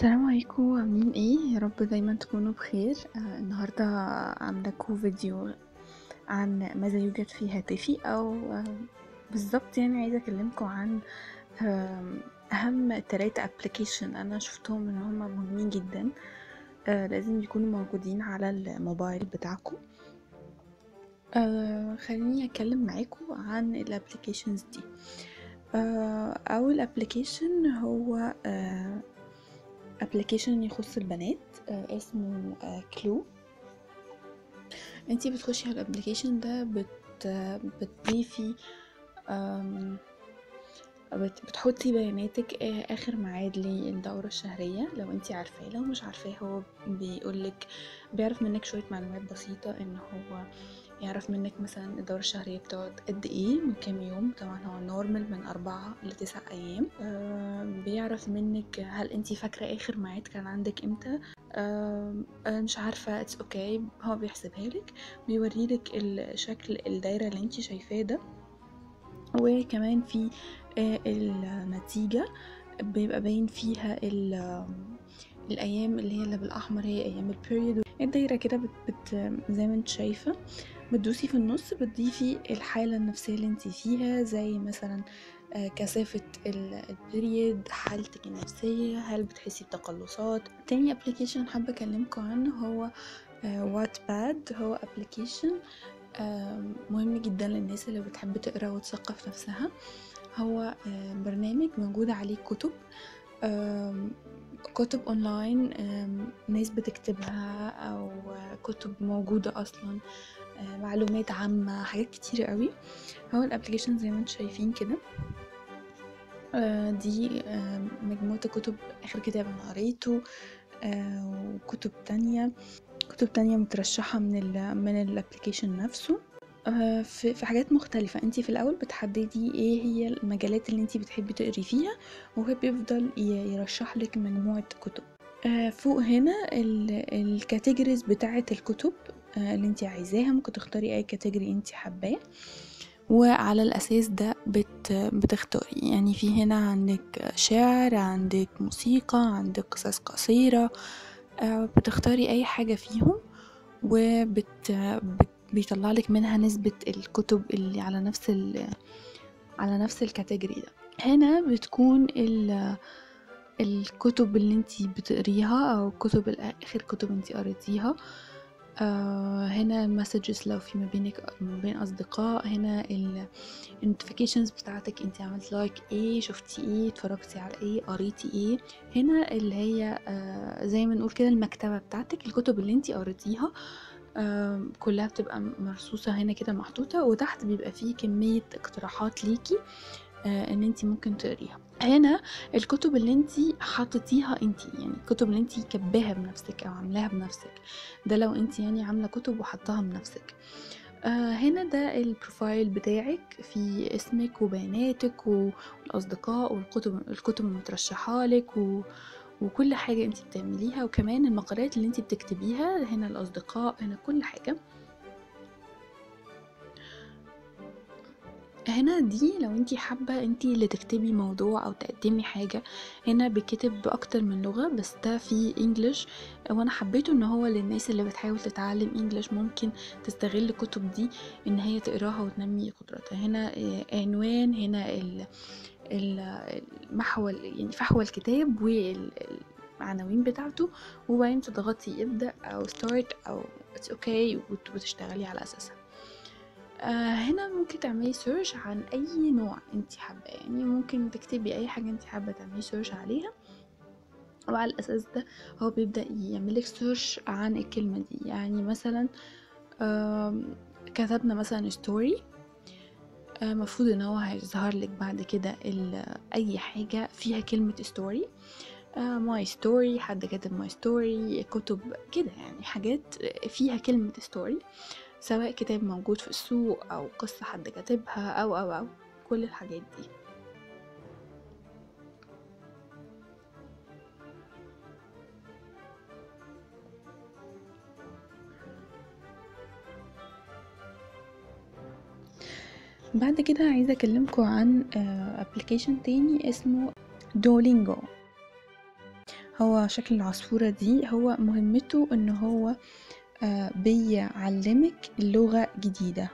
السلام عليكم عاملين ايه يا رب دايما تكونوا بخير آه النهارده عامله لكم فيديو عن ماذا يوجد في هاتفي او آه بالظبط يعني عايزه اكلمكم عن آه اهم تلاتة ابلكيشن انا شفتهم ان هم مهمين جدا آه لازم يكونوا موجودين على الموبايل بتاعكم آه خليني اتكلم معاكم عن الابلكيشنز دي آه اول ابلكيشن هو آه ابلكيشن يخص البنات آه اسمه آه كلو انتي بتخشي على الابلكيشن ده بت بتضيفي آم، بت- بتحطي بياناتك آه، اخر ميعاد للدورة الشهرية لو انتي عارفاه لو مش عارفاه هو بيقولك بيعرف منك شوية معلومات بسيطة ان هو يعرف منك مثلا الدورة الشهرية بتقعد قد ايه من كام يوم طبعا هو نورمال من أربعة لتسع أيام آه بيعرف منك هل انتي فاكرة آخر ميعاد كان عندك امتى آه آه، مش عارفة اتس اوكي okay. هو بيحسبها لك بيوريلك الشكل الدايرة اللي انتي شايفاه ده وكمان في آه، النتيجة بيبقى باين فيها ال- آم، الأيام اللي هي اللي بالأحمر هي أيام البيريود الدايرة كده بت, بت زي ما انت شايفة بتدوسي في النص بتضيفي الحالة النفسية اللي انت فيها زي مثلا آه، كثافة البريد حالتك النفسية هل بتحسي بتقلصات تاني ابلكيشن حابة اكلمكم عنه هو وات باد هو ابلكيشن مهم جدا للناس اللي بتحب تقرا وتثقف نفسها هو آه، برنامج موجود عليه كتب آم، كتب اونلاين آم، ناس بتكتبها او آه، كتب موجودة اصلا آه، معلومات عامة حاجات كتيرة قوي هو الابلكيشن زي ما انتم شايفين كده آه، دي آه، مجموعة كتب آخر كتاب أنا قريته آه، وكتب تانية كتب تانية مترشحة من ال من الابلكيشن نفسه آه، في في حاجات مختلفة انتي في الأول بتحددي ايه هي المجالات اللي انتي بتحبي تقري فيها وهو بيفضل ي- يرشح لك مجموعة كتب آه، فوق هنا الكاتيجوريز بتاعة الكتب آه، اللي انتي عايزاها ممكن تختاري اي كاتيجوري انتي حباه وعلى الأساس ده بت بتختاري يعني في هنا عندك شعر عندك موسيقى عندك قصص قصيرة آه، بتختاري أي حاجة فيهم وبت بت- بيطلع لك منها نسبة الكتب اللي على نفس ال على نفس الكاتيجوري ده هنا بتكون ال الكتب اللي انتي بتقريها او كتب اخر كتب انتي قريتيها آه هنا المسجز لو في ما بينك ما بين اصدقاء هنا النوتيفيكيشنز بتاعتك انت عملت لايك ايه شفتي ايه اتفرجتي على ايه قريتي ايه هنا اللي هي آه زي ما نقول كده المكتبة بتاعتك الكتب اللي انت قريتيها آه كلها بتبقى مرصوصة هنا كده محطوطة وتحت بيبقى فيه كمية اقتراحات ليكي آه ان انت ممكن تقريها هنا الكتب اللي انت حطيتيها انت يعني الكتب اللي انت كباها بنفسك او عاملاها بنفسك ده لو انت يعني عامله كتب وحطاها بنفسك آه هنا ده البروفايل بتاعك في اسمك وبياناتك والاصدقاء والكتب الكتب المترشحه لك و وكل حاجة انت بتعمليها وكمان المقالات اللي انت بتكتبيها هنا الأصدقاء هنا كل حاجة هنا دي لو انتي حابة انتي اللي تكتبي موضوع او تقدمي حاجة هنا بكتب بأكتر من لغة بس ده في انجلش وانا حبيته ان هو للناس اللي بتحاول تتعلم انجلش ممكن تستغل الكتب دي ان هي تقراها وتنمي قدراتها هنا آه، عنوان هنا ال ال- المحور يعني فحوى الكتاب والعناوين بتاعته وبعدين تضغطي ابدأ او ستارت او اتس اوكي okay وتشتغلي على اساسها آه هنا ممكن تعملي سيرش عن اي نوع انت حابه يعني ممكن تكتبي اي حاجه انت حابه تعملي سيرش عليها وعلى الاساس ده هو بيبدا يعملك سيرش عن الكلمه دي يعني مثلا آم، كتبنا مثلا ستوري المفروض ان هو هيظهر لك بعد كده ال- اي حاجه فيها كلمه ستوري ماي ستوري حد كاتب ماي ستوري كتب كده يعني حاجات فيها كلمه ستوري سواء كتاب موجود في السوق او قصة حد كاتبها او او او كل الحاجات دي بعد كده عايزة اكلمكم عن ابلكيشن تاني اسمه دولينجو هو شكل العصفورة دي هو مهمته ان هو آه، بيعلمك لغة جديدة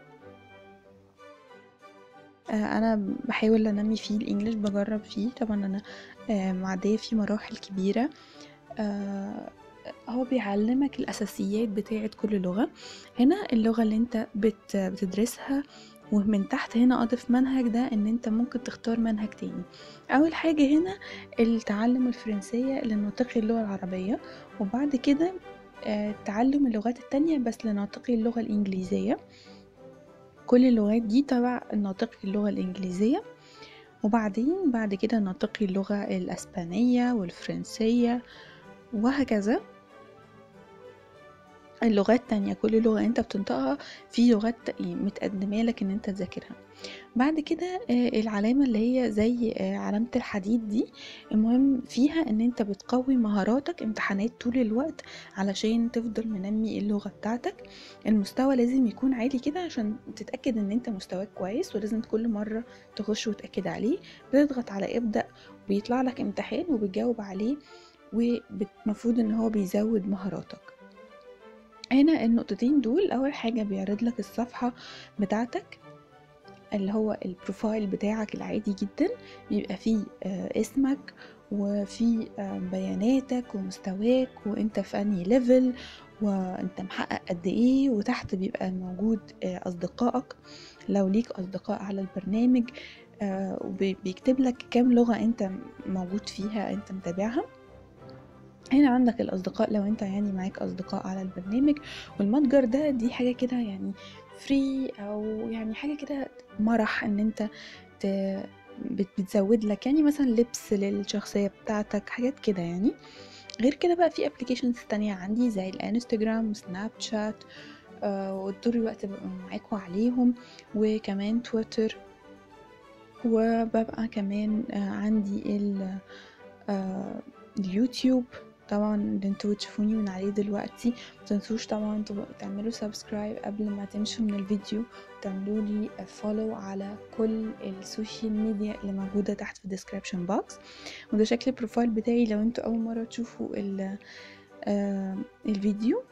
آه، انا بحاول انمي فيه الانجليش بجرب فيه طبعا انا آه، معدية فيه مراحل كبيرة آه، هو بيعلمك الاساسيات بتاعه كل لغة هنا اللغة اللي انت بت بتدرسها ومن تحت هنا اضف منهج ده ان انت ممكن تختار منهج تاني اول حاجة هنا التعلم الفرنسية لناطقي اللغة العربية وبعد كده آه، تعلم اللغات التانية بس لناطقي اللغة الإنجليزية كل اللغات دي تبع ناطقي اللغة الإنجليزية وبعدين بعد كده ناطقي اللغة الأسبانية والفرنسية وهكذا اللغات تانية كل لغة انت بتنطقها في لغات متقدمة لك ان انت تذاكرها بعد كده آه، العلامة اللي هي زي آه، علامة الحديد دي المهم فيها ان انت بتقوي مهاراتك امتحانات طول الوقت علشان تفضل منمي اللغة بتاعتك المستوى لازم يكون عالي كده عشان تتأكد ان انت مستواك كويس ولازم كل مرة تخش وتأكد عليه بتضغط على ابدأ وبيطلع لك امتحان وبتجاوب عليه ومفروض ان هو بيزود مهاراتك هنا النقطتين دول اول حاجة بيعرض لك الصفحة بتاعتك اللي هو البروفايل بتاعك العادي جدا بيبقى فيه آه، اسمك وفي آه، بياناتك ومستواك وانت في انهي ليفل وانت محقق قد ايه وتحت بيبقى موجود آه، اصدقائك لو ليك اصدقاء على البرنامج وبيكتب لك كام لغة انت موجود فيها انت متابعها هنا عندك الأصدقاء لو انت يعني معاك أصدقاء على البرنامج والمتجر ده دي حاجة كده يعني فري أو يعني حاجة كده مرح ان انت ت... بتزود لك يعني مثلا لبس للشخصية بتاعتك حاجات كده يعني غير كده بقى في ابلكيشنز تانية عندي زي الانستجرام سناب شات آه وطول الوقت ببقى معاكوا عليهم وكمان تويتر وببقى كمان آه عندي ال آه اليوتيوب طبعا اللي انتوا بتشوفوني من عليه دلوقتي متنسوش طبعا تعملوا سبسكرايب قبل ما تمشوا من الفيديو وتعملوا لي فولو على كل السوشيال ميديا اللي موجودة تحت في الديسكريبشن بوكس وده شكل البروفايل بتاعي لو انتوا اول مرة تشوفوا آه الفيديو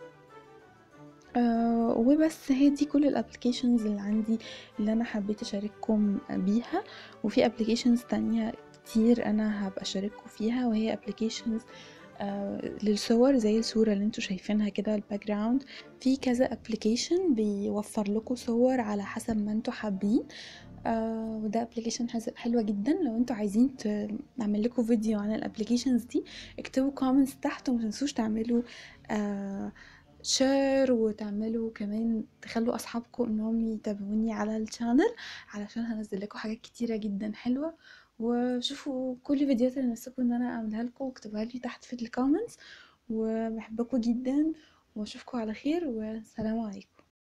آه وبس هي دي كل الابلكيشنز اللي عندي اللي انا حبيت اشارككم بيها وفي ابلكيشنز تانية كتير انا هبقى اشارككم فيها وهي ابلكيشنز آه للصور زي الصورة اللي انتوا شايفينها كده الباك جراوند في كذا ابلكيشن بيوفر لكم صور على حسب ما انتوا حابين آه وده ابلكيشن حلوة جدا لو انتوا عايزين نعمل لكم فيديو عن الابلكيشنز دي اكتبوا كومنتس تحت وما تنسوش تعملوا آه شير وتعملوا كمان تخلوا اصحابكم انهم يتابعوني على الشانل علشان هنزل لكم حاجات كتيره جدا حلوه وشوفوا كل الفيديوهات اللي نفسكم ان انا اعملها لكم واكتبوها لي تحت في الكومنتس وبحبكم جدا واشوفكم على خير والسلام عليكم